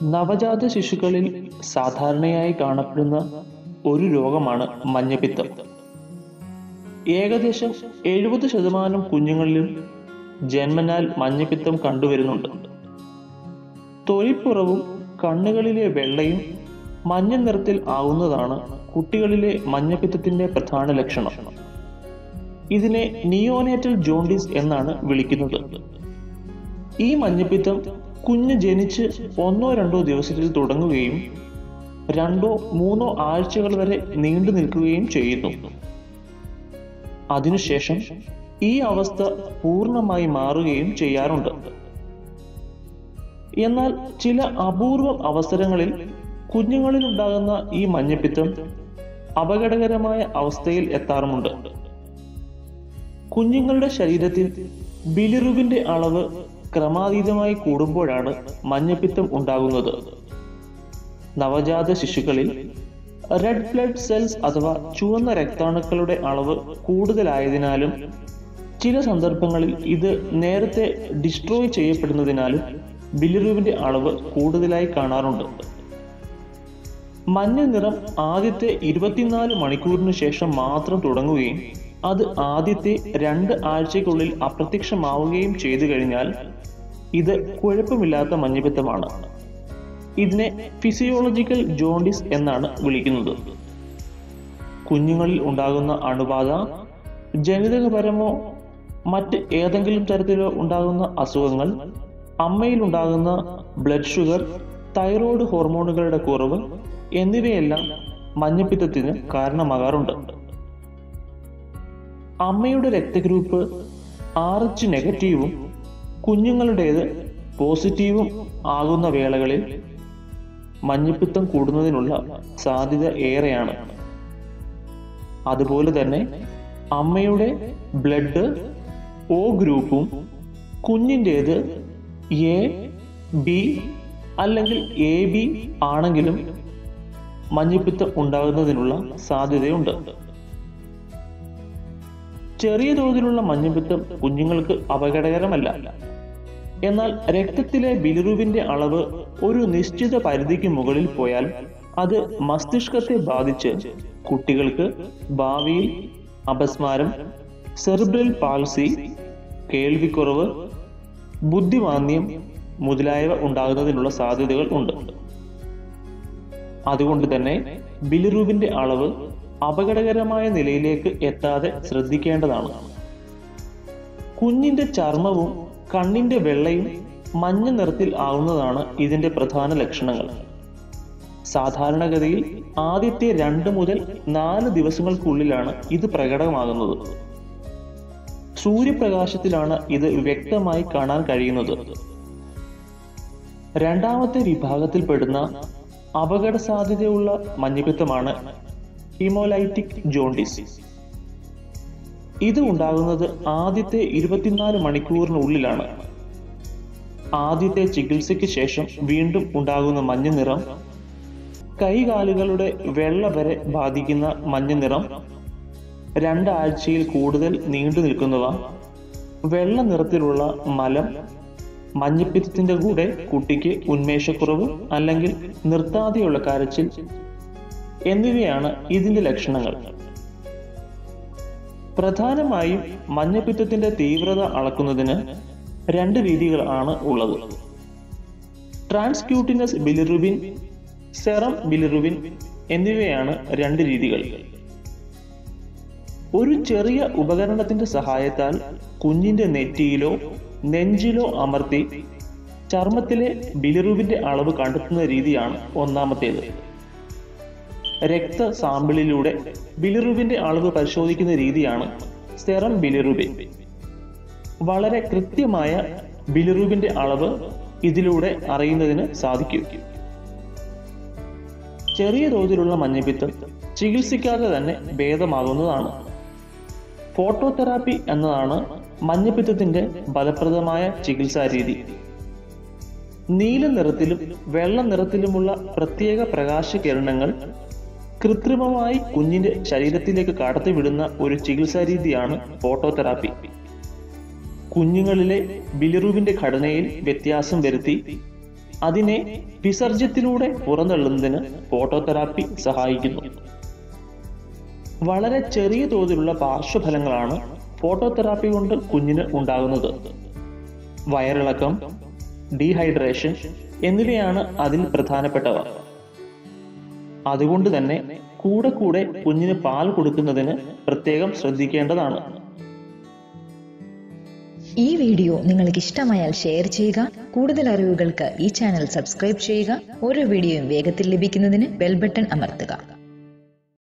നവജാത ശിശുക്കളിൽ സാധാരണയായി കാണപ്പെടുന്ന ഒരു രോഗമാണ് മഞ്ഞപ്പിത്തം ഏകദേശം എഴുപത് ശതമാനം കുഞ്ഞുങ്ങളിലും ജന്മനാൽ മഞ്ഞപ്പിത്തം കണ്ടുവരുന്നുണ്ട് തൊലിപ്പുറവും കണ്ണുകളിലെ വെള്ളയും മഞ്ഞ നിറത്തിൽ ആവുന്നതാണ് കുട്ടികളിലെ മഞ്ഞപ്പിത്തത്തിന്റെ പ്രധാന ലക്ഷണം ഇതിനെ നിയോനേറ്റൽ ജോണ്ടിസ് എന്നാണ് വിളിക്കുന്നത് ഈ മഞ്ഞപ്പിത്തം കുഞ്ഞ് ജനിച്ച് ഒന്നോ രണ്ടോ ദിവസത്തിൽ തുടങ്ങുകയും രണ്ടോ മൂന്നോ ആഴ്ചകൾ വരെ നീണ്ടു നിൽക്കുകയും ചെയ്യുന്നു അതിനുശേഷം ഈ അവസ്ഥ പൂർണ്ണമായി മാറുകയും ചെയ്യാറുണ്ട് എന്നാൽ ചില അപൂർവ അവസരങ്ങളിൽ കുഞ്ഞുങ്ങളിൽ ഉണ്ടാകുന്ന ഈ മഞ്ഞപ്പിത്തം അപകടകരമായ അവസ്ഥയിൽ എത്താറുമുണ്ട് കുഞ്ഞുങ്ങളുടെ ശരീരത്തിൽ ബിലിറുബിന്റെ അളവ് ക്രമാതീതമായി കൂടുമ്പോഴാണ് മഞ്ഞപ്പിത്തം ഉണ്ടാകുന്നത് നവജാത ശിശുക്കളിൽ റെഡ് ബ്ലഡ് സെൽസ് അഥവാ ചുവന്ന രക്താണുക്കളുടെ അളവ് കൂടുതലായതിനാലും ചില സന്ദർഭങ്ങളിൽ ഇത് നേരത്തെ ഡിസ്ട്രോയ് ചെയ്യപ്പെടുന്നതിനാലും ബിലിറുവിന്റെ അളവ് കൂടുതലായി കാണാറുണ്ട് മഞ്ഞ നിറം ആദ്യത്തെ ഇരുപത്തിനാല് മണിക്കൂറിന് ശേഷം മാത്രം തുടങ്ങുകയും അത് ആദ്യത്തെ രണ്ട് ആഴ്ചയ്ക്കുള്ളിൽ അപ്രത്യക്ഷമാവുകയും ചെയ്തു കഴിഞ്ഞാൽ ഇത് കുഴപ്പമില്ലാത്ത മഞ്ഞപ്പിത്തമാണ് ഇതിനെ ഫിസിയോളജിക്കൽ ജോണ്ടിസ് എന്നാണ് വിളിക്കുന്നത് കുഞ്ഞുങ്ങളിൽ ഉണ്ടാകുന്ന അണുബാധ ജനിതകപരമോ മറ്റ് ഏതെങ്കിലും തരത്തിലോ ഉണ്ടാകുന്ന അസുഖങ്ങൾ അമ്മയിൽ ഉണ്ടാകുന്ന ബ്ലഡ് ഷുഗർ തൈറോയ്ഡ് ഹോർമോണുകളുടെ കുറവ് എന്നിവയെല്ലാം മഞ്ഞപ്പിത്തത്തിന് കാരണമാകാറുണ്ട് അമ്മയുടെ രക്തഗ്രൂപ്പ് ആർ എച്ച് നെഗറ്റീവും കുഞ്ഞുങ്ങളുടേത് പോസിറ്റീവും ആകുന്ന വേളകളിൽ മഞ്ഞപ്പിത്തം കൂടുന്നതിനുള്ള സാധ്യത ഏറെയാണ് അതുപോലെ തന്നെ അമ്മയുടെ ബ്ലഡ് ഒ ഗ്രൂപ്പും കുഞ്ഞിൻ്റേത് എ ബി അല്ലെങ്കിൽ എ ബി ആണെങ്കിലും മഞ്ഞപ്പിത്തം ഉണ്ടാകുന്നതിനുള്ള സാധ്യതയുണ്ട് ചെറിയ തോതിലുള്ള മഞ്ഞപ്പിത്തം കുഞ്ഞുങ്ങൾക്ക് അപകടകരമല്ല എന്നാൽ രക്തത്തിലെ ബിലിറുവിന്റെ അളവ് ഒരു നിശ്ചിത പരിധിക്ക് മുകളിൽ പോയാൽ അത് മസ്തിഷ്കത്തെ ബാധിച്ച് കുട്ടികൾക്ക് ഭാവിയിൽ അപസ്മാരം സെറിബ്രൽ പാൾസി കേൾവിക്കുറവ് ബുദ്ധിമാന്ദ്യം മുതലായവ ഉണ്ടാകുന്നതിനുള്ള സാധ്യതകൾ ഉണ്ട് അതുകൊണ്ട് തന്നെ ബിലിറൂബിന്റെ അളവ് അപകടകരമായ നിലയിലേക്ക് എത്താതെ ശ്രദ്ധിക്കേണ്ടതാണ് കുഞ്ഞിന്റെ ചർമ്മവും കണ്ണിന്റെ വെള്ളയും മഞ്ഞ നിറത്തിൽ ആവുന്നതാണ് ഇതിന്റെ പ്രധാന ലക്ഷണങ്ങൾ സാധാരണഗതിയിൽ ആദ്യത്തെ രണ്ട് മുതൽ നാല് ദിവസങ്ങൾക്കുള്ളിലാണ് ഇത് പ്രകടമാകുന്നത് സൂര്യപ്രകാശത്തിലാണ് ഇത് വ്യക്തമായി കാണാൻ കഴിയുന്നത് രണ്ടാമത്തെ വിഭാഗത്തിൽപ്പെടുന്ന അപകട സാധ്യതയുള്ള മഞ്ഞപ്പിത്തമാണ് ഹിമോലൈറ്റിക് ജോണ്ടിസ് ഇത് ഉണ്ടാകുന്നത് ആദ്യത്തെ ഇരുപത്തിനാല് മണിക്കൂറിനുള്ളിലാണ് ആദ്യത്തെ ചികിത്സയ്ക്ക് ശേഷം വീണ്ടും ഉണ്ടാകുന്ന മഞ്ഞ നിറം കൈകാലുകളുടെ വെള്ള വരെ ബാധിക്കുന്ന മഞ്ഞ നിറം രണ്ടാഴ്ചയിൽ കൂടുതൽ നീണ്ടു നിൽക്കുന്നവ വെള്ള നിറത്തിലുള്ള മലം മഞ്ഞപ്പിത്തത്തിന്റെ കൂടെ കുട്ടിക്ക് ഉന്മേഷക്കുറവ് അല്ലെങ്കിൽ നിർത്താതെയുള്ള കരച്ചിൽ എന്നിവയാണ് ഇതിന്റെ ലക്ഷണങ്ങൾ പ്രധാനമായും മഞ്ഞപ്പിത്തത്തിന്റെ തീവ്രത അളക്കുന്നതിന് രണ്ട് രീതികൾ ആണ് ഉള്ളത് ട്രാൻസ്ക്യൂട്ടിനസ് ബിലിറുബിൻ സെറം ബിലിറുബിൻ എന്നിവയാണ് രണ്ട് രീതികൾ ഒരു ചെറിയ ഉപകരണത്തിന്റെ സഹായത്താൽ കുഞ്ഞിന്റെ നെറ്റിയിലോ നെഞ്ചിലോ അമർത്തി ചർമ്മത്തിലെ ബിലിറുബിന്റെ അളവ് കണ്ടെത്തുന്ന രീതിയാണ് ഒന്നാമത്തേത് രക്ത സാമ്പിളിലൂടെ ബിലിറുബിന്റെ അളവ് പരിശോധിക്കുന്ന രീതിയാണ് സെറം ബിലിറുബിൻ വളരെ കൃത്യമായ ബിലിറുബിന്റെ അളവ് ഇതിലൂടെ അറിയുന്നതിന് സാധിക്കും ചെറിയ തോതിലുള്ള മഞ്ഞപ്പിത്തം ചികിത്സിക്കാതെ തന്നെ ഭേദമാകുന്നതാണ് ഫോട്ടോതെറാപ്പി എന്നതാണ് മഞ്ഞപ്പിത്തത്തിന്റെ ഫലപ്രദമായ ചികിത്സാ രീതി നീല നിറത്തിലും വെള്ള നിറത്തിലുമുള്ള പ്രത്യേക പ്രകാശകിരണങ്ങൾ കൃത്രിമമായി കുഞ്ഞിന്റെ ശരീരത്തിലേക്ക് കടത്തിവിടുന്ന ഒരു ചികിത്സാ രീതിയാണ് ഫോട്ടോതെറാപ്പി കുഞ്ഞുങ്ങളിലെ ബിലിറുവിന്റെ ഘടനയിൽ വ്യത്യാസം വരുത്തി അതിനെ വിസർജ്യത്തിലൂടെ പുറന്തള്ളുന്നതിന് ഫോട്ടോതെറാപ്പി സഹായിക്കുന്നു വളരെ ചെറിയ തോതിലുള്ള പാർശ്വഫലങ്ങളാണ് ഫോട്ടോതെറാപ്പി കൊണ്ട് കുഞ്ഞിന് ഉണ്ടാകുന്നത് വയറിളക്കം ഡീഹൈഡ്രേഷൻ എന്നിവയാണ് അതിൽ പ്രധാനപ്പെട്ടവ അതുകൊണ്ട് തന്നെ കൂടെ കൂടെ കുഞ്ഞിന് പാൽ കൊടുക്കുന്നതിന് പ്രത്യേകം ശ്രദ്ധിക്കേണ്ടതാണ് ഈ വീഡിയോ നിങ്ങൾക്ക് ഇഷ്ടമായാൽ ഷെയർ ചെയ്യുക കൂടുതൽ അറിവുകൾക്ക് ഈ ചാനൽ സബ്സ്ക്രൈബ് ചെയ്യുക ഓരോ വീഡിയോയും വേഗത്തിൽ ലഭിക്കുന്നതിന് ബെൽ ബട്ടൺ അമർത്തുക